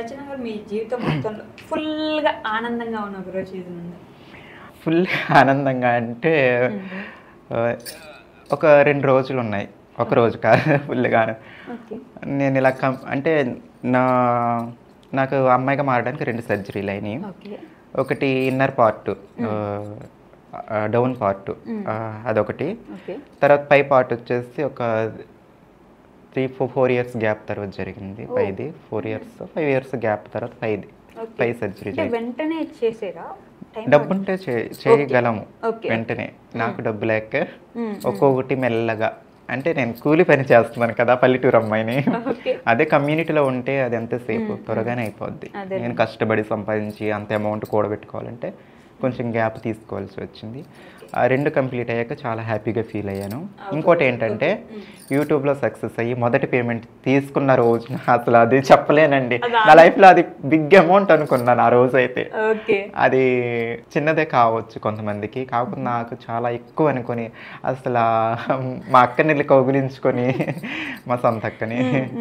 రచన గారు మీ జీవితం మొత్తంలో ఫుల్గా ఆనందంగా ఉన్న ఒక రోజు ఇది ఉంది ఫుల్ ఆనందంగా అంటే ఆ, ఒక రెండు రోజులు ఉన్నాయి ఒక రోజు కాదు ఫుల్గా ఓకే నేను ఇలా కం అంటే నా నాకు అమ్మాయిగా మారడానికి రెండు సర్జరీలు అయినాయి ఓకే ఒకటి ఇన్నర్ పార్ట్ డౌన్ పార్ట్ అదొకటి ఓకే తర్వాత పై పార్ట్ వచ్చేసి ఒక three four four years gap తర్వాత జరిగింది పైది four years five years gap తర్వాత పైది Okay. పై సర్జరీ అంటే వెంటనే చేసేరా టైం డబ్బు ఉంటే చే- చేయగలము Okay. వెంటనే నాకు డబ్బు లేక మ్మ్. ఒక్కొక్కటి మెల్లగా అంటే నేను కూలి పని చేస్తున్నాను కదా పల్లెటూరు అమ్మాయిని ఓకే అదే కమ్యూనిటీలో ఉంటే అది ఎంతసేపు త్వరగానే అయిపోద్ది అదే. నేను కష్టపడి సంపాదించి అంత అమౌంట్ కూడబెట్టుకోవాలంటే కొంచెం గ్యాప్ తీసుకోవాల్సి వచ్చింది ఆ రెండు కంప్లీట్ అయ్యాక చాలా హ్యాపీగా ఫీల్ అయ్యాను ఇంకోటి ఏంటంటే యూట్యూబ్లో సక్సెస్ అయ్యి మొదటి పేమెంట్ తీసుకున్న రోజు అసలు అది చెప్పలేనండి నా లైఫ్లో అది బిగ్ అమౌంట్ అనుకున్నాను ఆ రోజు అయితే ఓకే అది చిన్నదే కావచ్చు కొంతమందికి కాకపోతే నాకు చాలా ఎక్కువ అనుకొని అసలు ఆ మా అక్కని వెళ్ళి కౌగులించుకొని మా సొంత అక్కని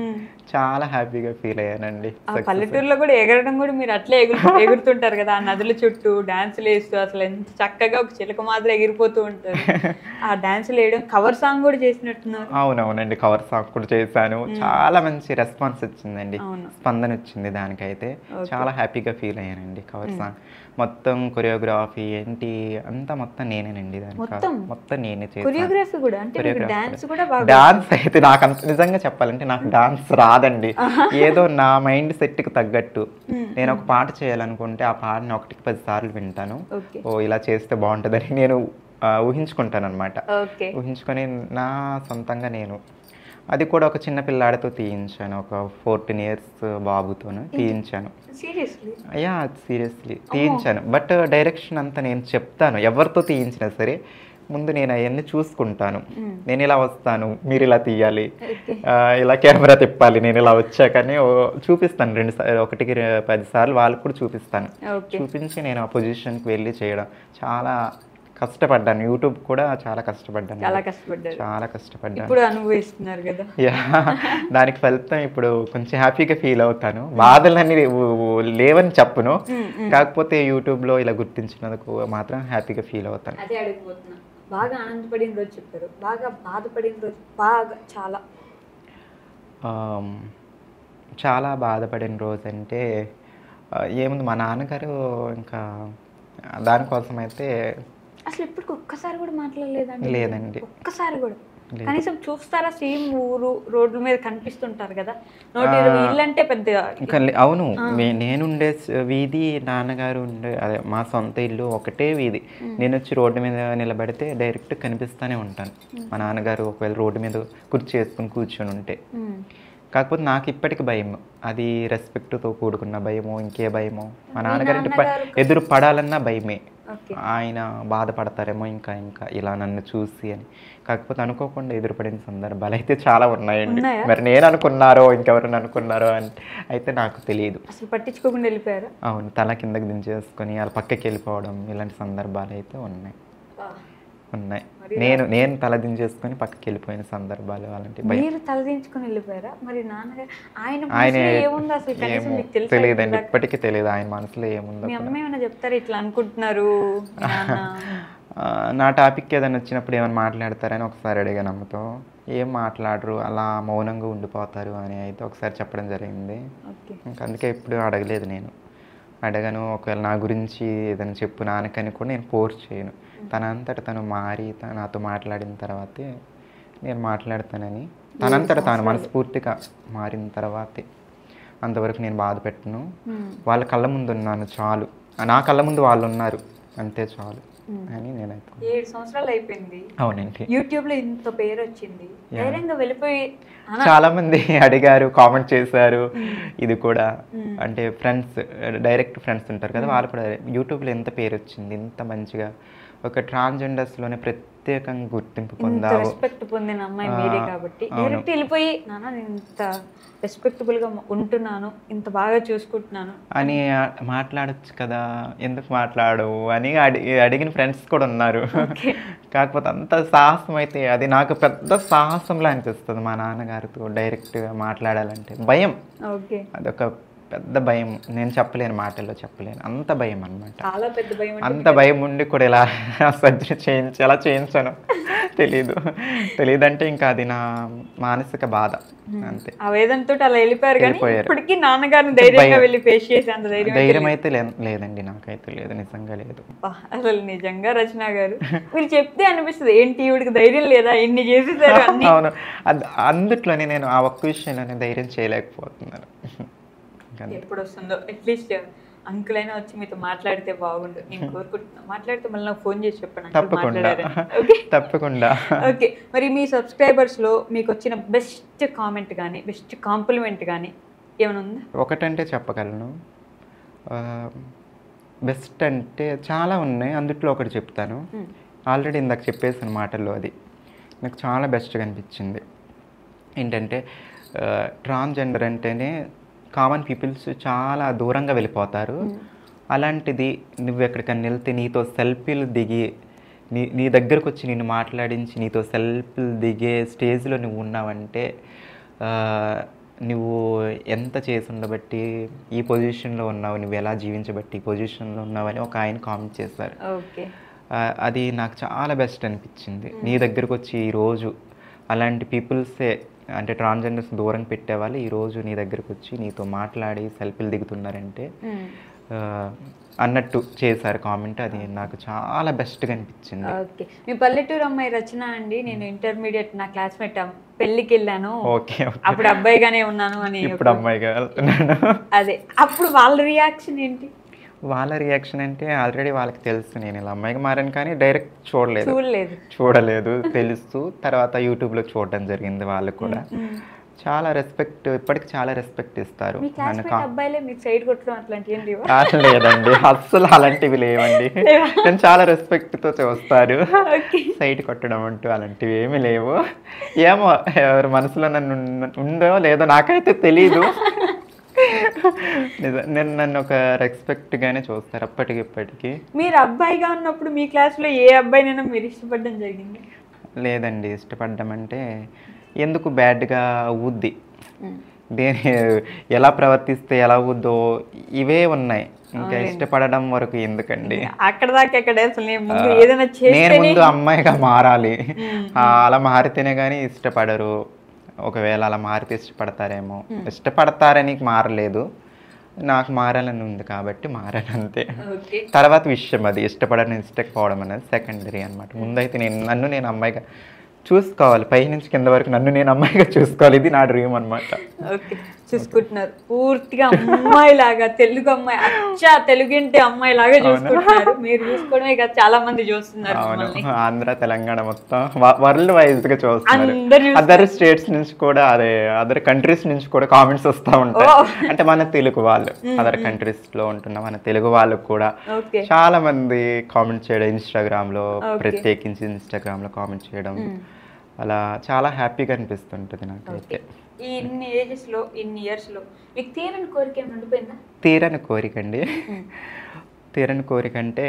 చాలా హ్యాపీగా ఫీల్ అయ్యానండి ఆ పల్లెటూరులో కూడా ఎగరడం కూడా మీరు అట్లే ఎగురు ఎగురుతుంటారు కదా ఆ నదుల చుట్టూ డాన్సులు వేస్తూ అసలు ఎంత చక్కగా ఒక చిలక మాదిరి ఎగిరిపోతూ ఉంటారు ఆ డాన్సులు వేయడం కవర్ సాంగ్ కూడా చేసినట్టున్నారు అవునవునండి కవర్ సాంగ్ కూడా చేశాను చాలా మంచి రెస్పాన్స్ వచ్చిందండి అవును. స్పందన వచ్చింది దానికైతే చాలా హ్యాపీగా ఫీల్ అయ్యానండి కవర్ సాంగ్ మొత్తం కొరియోగ్రఫీ ఏంటి అంతా మొత్తం నేనేనండి దానికి మొత్తం? మొత్తం నేనే చేశాను కొరియోగ్రఫీ కూడా అంటే మీకు డాన్స్ కూడా బాగా డాన్స్ అయితే నాకు అంత నిజంగా చెప్పాలంటే నాకు డాన్స్ రాదండి ఏదో నా మైండ్ సెట్కి తగ్గట్టు నేను ఒక పాట చేయాలనుకుంటే ఆ పాటని ఒకటికి పది సార్లు వింటాను ఓకే ఓ ఇలా చేస్తే బాగుంటుందని నేను ఊహించుకుంటాను అనమాట ఓకే ఊహించుకొని నా సొంతంగా నేను అది కూడా ఒక చిన్న పిల్లాడితో తీయించాను ఒక ఫోర్టీన్ ఇయర్స్ బాబుతోను తీయించాను సీరియస్లీ అయ్యా సీరియస్లీ తీయించాను బట్ డైరెక్షన్ అంతా నేను చెప్తాను ఎవరితో తీయించినా సరే ముందు నేను అవన్నీ చూసుకుంటాను నేను ఇలా వస్తాను మీరు ఇలా తీయాలి ఆ, ఇలా కెమెరా తిప్పాలి నేను ఇలా వచ్చాకని ఓ చూపిస్తాను రెండు సార్లు ఒకటికి రె- పది సార్లు వాళ్ళకి కూడా చూపిస్తాను ఓకే చూపించి నేను ఆ పొజిషన్కి వెళ్ళి చేయడం చాలా కష్టపడ్డాను యూట్యూబ్ కూడా చాలా కష్టపడ్డాను చాలా కష్టపడ్డారు చాలా కష్టపడ్డాను ఇప్పుడు అనుభవిస్తున్నారు కదా యా దానికి ఫలితం ఇప్పుడు కొంచెం హ్యాపీగా ఫీల్ అవుతాను బాధలన్నీ ఉ- ఉ- లేవని చెప్పను కాకపోతే యూట్యూబ్లో ఇలా గుర్తించినందుకు మాత్రం హ్యాపీగా ఫీల్ అవుతాను అదే అడిగిపోతున్నా బాగా ఆనందపడిన రోజు చెప్పారు బాగా బాధపడిన రోజు బాగా చాలా ఆమ్, చాలా బాధపడిన రోజు అంటే ఆ, ఏముంది మా నాన్నగారు ఇంకా దానికోసం అయితే అసలు ఇప్పటికి ఒక్కసారి కూడా మాట్లాడలేదండి లేదండి ఒక్కసారి కూడా కనీసం చూస్తారా సేమ్ ఊరు రోడ్ల మీద కనిపిస్తుంటారు కదా నూట ఇరవై ఇల్లు అంటే పెద్ద ఇంకా లే- అవును మే- నేనుండే స- వీధి నాన్నగారు ఉండే అదే మా సొంత ఇల్లు ఒకటే వీధి నేను వచ్చి రోడ్డు మీద నిలబడితే డైరెక్ట్ కనిపిస్తూనే ఉంటాను మా నాన్నగారు ఒకవేళ రోడ్డు మీద కుర్చీ వేసుకుని కూర్చొని ఉంటే ఉమ్. కాకపోతే నాకు ఇప్పటికి భయం అది రెస్పెక్ట్తో కూడుకున్న భయమో ఇంకే భయమో మా నాన్నగారు అంటే ప- ఎదురు పడాలన్నా భయమే ఓకే ఆయన బాధపడతారేమో ఇంకా ఇంకా ఇలా నన్ను చూసి అని కాకపోతే అనుకోకుండా ఎదురుపడిన సందర్భాలు అయితే చాలా ఉన్నాయండి ఉన్నాయా? మరి నేను అనుకున్నారో ఇంకెవరైనా అనుకున్నారో అంటే అయితే నాకు తెలియదు అసలు పట్టించుకోకుండా వెళ్ళిపోయారా అవును తల కిందకి దించేసుకొని అలా పక్కకి వెళ్ళిపోవడం ఇలాంటి సందర్భాలు అయితే ఉన్నాయి ఉన్నాయి నేను నేను తల దించేసుకొని పక్కకి వెళ్ళిపోయిన సందర్భాలు అలాంటి భయం మీరు తలదించుకొని వెళ్ళిపోయారా మరి నాన్నగారు ఆయన ఆయన మనసులో ఏముందో అసలు కనీసం ఏమో మీకు తెలుసా తెలియదండి ఇప్పటికీ తెలియదు ఆయన మనసులో ఏముందో మీ అమ్మ ఏమైనా చెప్తారా ఇట్లా అనుకుంటున్నారు మీ నాన్న ఆ, నా టాపిక్ ఏదైనా వచ్చినప్పుడు ఏమైనా మాట్లాడతారని ఒకసారి అడిగాను అమ్మతో ఏం మాట్లాడరు అలా మౌనంగా ఉండిపోతారు అని అయితే ఒకసారి చెప్పడం జరిగింది ఓకే ఇంకా అందుకే ఎప్పుడు అడగలేదు నేను అడగను ఒకవేళ నా గురించి ఏదైనా చెప్పు నాన్నకని కూడా నేను ఫోర్స్ చేయను తనంతట తను మారి త- నాతో మాట్లాడిన తర్వాతే నేను మాట్లాడతానని తనంతట తాను మనస్ఫూర్తిగా మారిన తర్వాతే అంతవరకు నేను బాధ పెట్టను వాళ్ళ కళ్ళ ముందు ఉన్నాను చాలు నా కళ్ళ ముందు వాళ్ళు ఉన్నారు అంతే చాలు అని నేనైతే ఏడు సంవత్సరాలు అయిపోయింది అవునండి యూట్యూబ్ లో ఇంత పేరు వచ్చింది ధైర్యంగా వెళ్ళిపోయి చాలా మంది అడిగారు కామెంట్ చేశారు ఇది కూడా అంటే ఫ్రెండ్స్ డైరెక్ట్ ఫ్రెండ్స్ ఉంటారు కదా వాళ్ళు కూడా యూట్యూబ్లో ఎంత పేరు వచ్చింది ఇంత మంచిగా ఒక ట్రాన్స్జెండర్స్లోనే ప్రత్యేకంగా గుర్తింపు ఇంత పొందావు రెస్పెక్ట్ పొందిన అమ్మాయి మీరే కాబట్టి డైరెక్ట్ వెళ్ళిపోయి నాన్న నేను ఇంత రెస్పెక్టబుల్ గా ఉంటున్నాను ఇంత బాగా చూసుకుంటున్నాను అని ఆ- మాట్లాడొచ్చు కదా ఎందుకు మాట్లాడవు అని అడి అడిగిన ఫ్రెండ్స్ కూడా ఉన్నారు కాకపోతే అంత సాహసం అయితే అది నాకు పెద్ద సాహసంలా అనిపిస్తుంది మా నాన్నగారితో డైరెక్ట్గా మాట్లాడాలంటే భయం ఓకే అదొక పెద్ద భయం నేను చెప్పలేను మాటల్లో చెప్పలేను అంత భయం అనమాట చాలా పెద్ద భయం అంటే అంత భయం ఉండి కూడా ఇలా సర్జరీ చేయించి ఎలా చేయించాను తెలీదు తెలియదంటే ఇంకా అది నా మానసిక బాధ అంతే ఆ వేదంతో అలా వెళ్ళిపోయారు కానీ వెళ్ళిపోయారు. ఇప్పటికీ నాన్నగారిని ధైర్యంగా భయం. వెళ్ళి ఫేస్ చేసి అంత ధైర్యం ధైర్యం అయితే లే- లేదండి నాకైతే లేదు నిజంగా లేదు అబ్బా, అసలు నిజంగా రచన గారు మీరు చెప్తే అనిపిస్తుంది ఏంటి ఈవిడికి ధైర్యం లేదా ఇన్ని చేసేసారు అన్ని అవును అద్- అందుట్లోనే నేను ఆ ఒక్క విషయంలోనే ధైర్యం చేయలేకపోతున్నాను ఇంకా ఎప్పుడు వస్తుందో అట్లీస్ట్ అంకుల్ అయినా వచ్చి మీతో మాట్లాడితే బాగుండు నేను కోరుకుంటున్నాను మాట్లాడితే మళ్ళీ నాకు ఫోన్ చేసి చెప్పండి uncle తప్పకుండా మాట్లాడారని. ఓకే తప్పకుండా ఓకే మరి మీ subscribers లో మీకు వచ్చిన బెస్ట్ కామెంట్ కానీ బెస్ట్ కాంప్లిమెంట్ కానీ ఏమైనా ఉందా ఒకటంటే చెప్పగలను బెస్ట్ అంటే చాలా ఉన్నాయి అందుట్లో ఒకటి చెప్తాను Hmm. ఆల్రెడీ ఇందాక చెప్పేసిన మాటల్లో అది నాకు చాలా బెస్ట్గా అనిపించింది ఏంటంటే ట్రాన్స్జెండర్ అంటేనే కామన్ పీపుల్స్ చాలా దూరంగా వెళ్ళిపోతారు అలాంటిది నువ్వు ఎక్కడికన్నా వెళ్తే నీతో సెల్ఫీలు దిగి నీ నీ దగ్గరకు వచ్చి నిన్ను మాట్లాడించి నీతో సెల్ఫీలు దిగే స్టేజ్లో నువ్వు ఉన్నావంటే ఆ, నువ్వు ఎంత చేసి ఉండబట్టి ఈ పొజిషన్లో ఉన్నావు నువ్వు ఎలా జీవించబట్టి ఈ పొజిషన్లో ఉన్నావని ఒక ఆయన కామెంట్ చేశారు ఓకే ఆ, అది నాకు చాలా బెస్ట్ అనిపించింది నీ దగ్గరకు వచ్చి ఈరోజు అలాంటి పీపుల్సే అంటే ట్రాన్స్జెండర్స్ దూరం పెట్టేవాళ్ళు ఈరోజు నీ దగ్గరకు వచ్చి నీతో మాట్లాడి సెల్ఫీలు దిగుతున్నారంటే ఆ, అన్నట్టు చేశారు కామెంట్ అది నాకు చాలా బెస్ట్గా అనిపించింది ఓకే మీ పల్లెటూరు అమ్మాయి రచన అండి నేను ఇంటర్మీడియట్ నా క్లాస్మేట్ పెళ్ళికి వెళ్ళాను ఓకే ఓకే. అప్పుడు అబ్బాయిగానే ఉన్నాను అని ఇప్పుడు అమ్మాయిగా వెళ్తున్నాను అదే అప్పుడు వాళ్ళ రియాక్షన్ ఏంటి వాళ్ళ రియాక్షన్ అంటే ఆల్రెడీ వాళ్ళకి తెలుసు నేను ఇలా అమ్మాయిగా మారాను కానీ డైరెక్ట్ చూడలేదు చూడలేదు చూడలేదు తెలుసు తర్వాత యూట్యూబ్లో చూడడం జరిగింది వాళ్ళకు కూడా చాలా రెస్పెక్ట్ ఇప్పటికి చాలా రెస్పెక్ట్ ఇస్తారు మీ నన్ను క్లాస్మేట్ కా- అబ్బాయిలే మీకు సైడ్ కొట్టడం అట్లాంటి ఏం లేవా ఆ, లేదండి అస్సలు అలాంటివి లేవండి నేను చాలా రెస్పెక్ట్తో చూస్తారు ఓకే సైడ్ కొట్టడం అంటూ అలాంటివి ఏమీ లేవు ఏమో ఎవరి మనసులో నన్ను ఉన్న- ఉందో లేదో నాకైతే తెలీదు నిజం నేను నన్ను ఒక రెస్పెక్ట్గానే చూస్తారు అప్పటికి ఇప్పటికి మీరు అబ్బాయిగా ఉన్నప్పుడు మీ క్లాస్లో ఏ అబ్బాయినైనా మీరు ఇష్టపడడం జరిగింది లేదండి ఇష్టపడ్డం అంటే ఎందుకు బ్యాడ్గా ఊద్ది దేని ఎలా ప్రవర్తిస్తే ఎలా ఊద్దో ఇవే ఉన్నాయి ఇంకా ఇష్టపడడం వరకు ఎందుకండి అక్కడ దాకా ఎక్కడ అసలు నేను ముందు ఏదైనా నేను చేస్తేనే ముందు అమ్మాయిగా మారాలి ఆ, అలా మారితేనే కానీ ఇష్టపడరు ఒకవేళ అలా మారితే ఇష్టపడతారేమో ఇష్టపడతారని మారలేదు నాకు మారాలని ఉంది కాబట్టి మారాను అంతే ఓకే తర్వాత విషయం అది ఇష్టపడని ఇష్టకపోవడం అనేది సెకండరీ అనమాట ముందైతే నేను నన్ను నేను అమ్మాయిగా చూసుకోవాలి పై నుంచి కింద వరకు నన్ను నేను అమ్మాయిగా చూసుకోవాలి ఇది నా డ్రీమ్ అనమాట ఓకే చూసుకుంటున్నారు పూర్తిగా అమ్మాయి లాగా తెలుగు అమ్మాయి అచ్చా తెలుగింటి అమ్మాయి లాగా చూసుకుంటున్నారు మీరు చూసుకోవడమే కాదు చాలా మంది చూస్తున్నారు అవును మిమ్మల్ని ఆంధ్ర తెలంగాణ మొత్తం వరల్డ్ వైజ్ గా చూస్తున్నారు అందరు చూస్తున్నారు. అదర్ స్టేట్స్ నుంచి కూడా అదే అదర్ కంట్రీస్ నుంచి కూడా కామెంట్స్ వస్తూ ఉంటాయి ఓ. అంటే మన తెలుగు వాళ్ళు అదర్ కంట్రీస్ లో ఉంటున్న మన తెలుగు వాళ్ళకు కూడా ఓకే చాలా మంది కామెంట్ చేయడం ఇన్స్టాగ్రామ్ లో Okay. ప్రత్యేకించి ఇన్స్టాగ్రామ్ లో కామెంట్ చేయడం అలా చాలా హ్యాపీగా అనిపిస్తుంటది నాకైతే ఈ ఇన్ని ఏజెస్ లో ఇన్ని ఇయర్స్ లో మీకు తీరని కోరిక ఏమైనా ఉండిపోయిందా తీరని కోరిక అండి తీరని కోరిక అంటే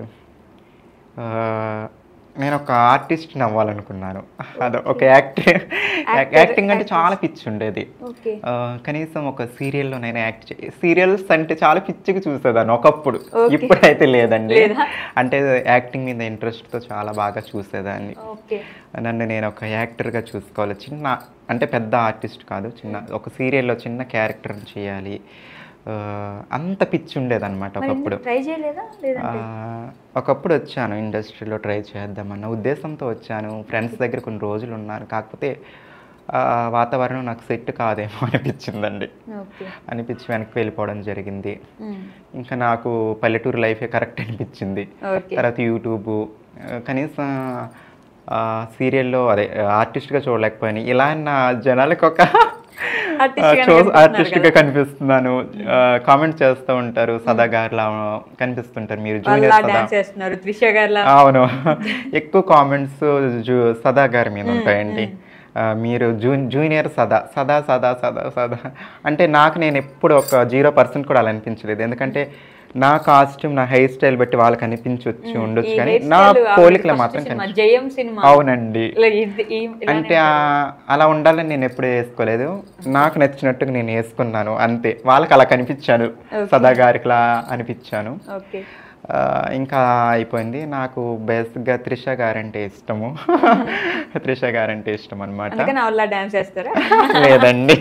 ఆ, నేను ఒక ఆర్టిస్ట్ని అవ్వాలనుకున్నాను అది ఒక యాక్టింగ్ యాక్టింగ్ అంటే చాలా పిచ్చి ఉండేది ఓకే ఆ, కనీసం ఒక సీరియల్లో నేను యాక్ట్ చే సీరియల్స్ అంటే చాలా పిచ్చిగా చూసేదాన్ని ఒకప్పుడు Okay. ఇప్పుడైతే లేదండి లేదా? అంటే యాక్టింగ్ మీద ఇంట్రెస్ట్తో చాలా బాగా చూసేదాన్ని ఓకే నన్ను నేను ఒక యాక్టర్గా చూసుకోవాలి చిన్న అంటే పెద్ద ఆర్టిస్ట్ కాదు చిన్న ఒక సీరియల్లో చిన్న క్యారెక్టర్ని చేయాలి ఆ, అంత పిచ్చి ఉండేదన్నమాట ఒకప్పుడు ట్రై చేయలేదా లేదా ఆ, ఒకప్పుడు వచ్చాను ఇండస్ట్రీలో ట్రై చేద్దామన్న ఉద్దేశంతో వచ్చాను ఫ్రెండ్స్ దగ్గర కొన్ని రోజులు ఉన్నాను కాకపోతే ఆ వాతావరణం నాకు సెట్ కాదేమో అనిపించిందండి ఓకే అనిపించి వెనక్కి వెళ్ళిపోవడం జరిగింది ఇంకా నాకు పల్లెటూరు లైఫే కరెక్ట్ అనిపించింది ఓకే తర్వాత యూట్యూబ్ కనీసం సీరియల్లో అదే ఆర్టిస్ట్గా చూడలేకపోయాను ఇలా నా జనాలకు ఒక Artist గానే చూ కనిపిస్తున్నారు ఆర్టిస్ట్గా కనిపిస్తున్నాను కామెంట్ చేస్తూ ఉంటారు సదా గారిలా కనిపిస్తుంటారు మీరు వాళ్ళ జూనియర్ సదా డాన్స్ చేస్తున్నారు త్రిష గారిలా అవును ఎక్కువ కామెంట్స్ జూ సదా గారి మీద ఉంటాయండి ఆ, మీరు జూ జూనియర్ సదా సదా సదా సదా సదా అంటే నాకు నేను ఎప్పుడు ఒక జీరో పర్సెంట్ కూడా అలా అనిపించలేదు ఎందుకంటే నా కాస్ట్యూమ్ నా హెయిర్ స్టైల్ బట్టి వాళ్ళకి అనిపించవచ్చు ఉండొచ్చు ఈ కానీ hair నా style ఆవిడ పోలికలు first మాత్రం సినిమా, కనిపి జయం సినిమా అవునండి ఇలా ఇది- ఈ- ఇలానే అంటే ఆ- అలా ఉండాలని నేను ఎప్పుడు వేసుకోలేదు నాకు నచ్చినట్టుగా నేను వేసుకున్నాను అంతే వాళ్ళకి అలా కనిపించాను సదా గారికిలా అనిపించాను ఓకే ఆ, ఇంకా అయిపోయింది నాకు బేసిక్గా త్రిష గారంటే ఇష్టము త్రిష గారంటే ఇష్టం అనమాట అందుకని వాళ్ళ డాన్స్ చేస్తారా లేదండి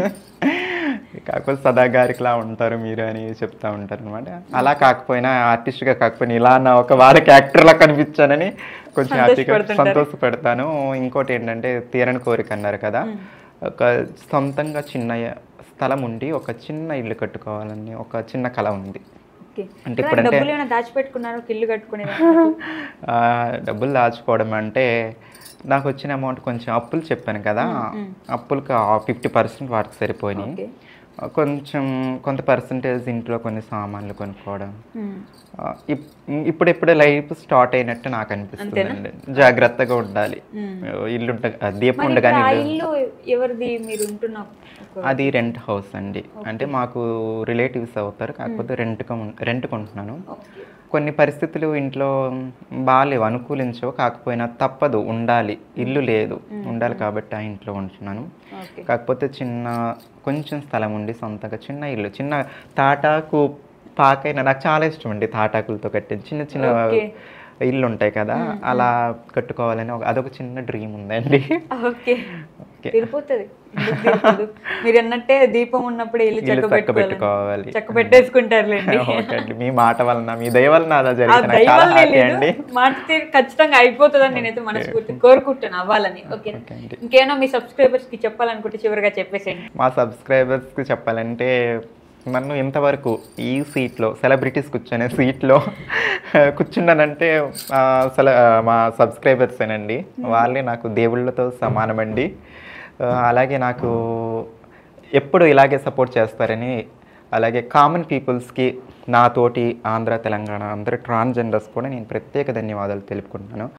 కాకపోతే సదా గారికిలా ఉంటారు మీరు అని చెప్తా ఉంటారు అనమాట అలా కాకపోయినా ఆర్టిస్ట్గా కాకపోయినా ఇలా నా ఒక వారికి యాక్టర్లా కనిపించానని కొంచెం హ్యాపీగా సంతోషపడుతుంటారు. సంతోషపెడతాను ఇంకోటి ఏంటంటే తీరని కోరిక అన్నారు కదా ఒక సొంతంగా చిన్న స్థలం ఉండి ఒక చిన్న ఇల్లు కట్టుకోవాలని ఒక చిన్న కళ ఉంది ఓకే అంటే ఇలా ఇప్పుడంటే- డబ్బులు ఏమైనా దాచిపెట్టుకున్నారు ఒక ఇల్లు కట్టుకునేది ఆ, డబ్బులు దాచుకోవడం అంటే నాకు వచ్చిన అమౌంట్ కొంచెం అప్పులు చెప్పాను కదా అప్పులకు ఫిఫ్టీ పర్సెంట్ వాటికి సరిపోయినాయి ఓకే కొంచెం కొంత పర్సంటేజ్ ఇంట్లో కొన్ని సామాన్లు కొనుక్కోవడం ఆ, ఇప్- ఇప్పుడిప్పుడే లైఫ్ స్టార్ట్ అయినట్టు నాకు అనిపిస్తుంది జాగ్రత్తగా ఉండాలి ఇల్లు ఉంట దీపం ఉండగానే ఆ ఇల్లు- ఇల్లు ఎవరిది మీరు ఉంటున్న ఒక- అది రెంట్ హౌస్ అండి అంటే మాకు రిలేటివ్స్ అవుతారు కాకపోతే రెంట్ రెంట్ కొంటున్నాను ఓకే. కొన్ని పరిస్థితులు ఇంట్లో బాగాలేవు అనుకూలించవు కాకపోయినా తప్పదు ఉండాలి ఇల్లు లేదు ఉండాలి కాబట్టి ఆ ఇంట్లో ఉంటున్నాను ఓకే కాకపోతే చిన్న కొంచెం స్థలం ఉండి సొంతగా చిన్న ఇల్లు చిన్న తాటాకు పాకైనా నాకు చాలా ఇష్టం అండి తాటాకులతో కట్టిన చిన్న చిన్న ఓకే. ఇల్లు ఉంటాయి కదా అలా కట్టుకోవాలని ఒక- అదొక చిన్న డ్రీమ్ ఉందండి ఓకే ఓకే. తిరిపోతుంది ఎందుకు తిరిపోదు? మీరు అన్నట్టే దీపం ఉన్నప్పుడు ఇల్లు ఇల్లు చక్క చక్క పెట్టుకోవాలి పెట్టుకోవాలి చక్క పెట్టేసుకుంటారులేండి ఓకే అండి మీ మాట వలన మీ దయ వలన అలా ఆ జరిగింది నాకు చాలా దైవాలనే హ్యాపీ లేదు అండి మాట తీరు ఖచ్చితంగా అయిపోతుందని నేనైతే మనస్ఫూర్తి కోరుకుంటాను అవ్వాలని ఓకే ఓకే అండి ఇంకేమైనా మీ సబ్స్క్రైబర్స్ కి చెప్పాలనుకుంటే చివరిగా చెప్పేసేయండి మా సబ్స్క్రైబర్స్కి చెప్పాలంటే నన్ను ఇంతవరకు ఈ సీట్లో సెలబ్రిటీస్ కూర్చొనే సీట్లో కూర్చున్నానంటే ఆ, సెల ఆ, మా సబ్స్క్రైబర్సేనండి వాళ్ళే నాకు దేవుళ్ళతో సమానమండి ఆ, అలాగే నాకు ఎప్పుడు ఇలాగే సపోర్ట్ చేస్తారని అలాగే కామన్ పీపుల్స్కి నాతోటి ఆంధ్ర తెలంగాణ అందరూ ట్రాన్స్జెండర్స్ కూడా నేను ప్రత్యేక ధన్యవాదాలు తెలుపుకుంటున్నాను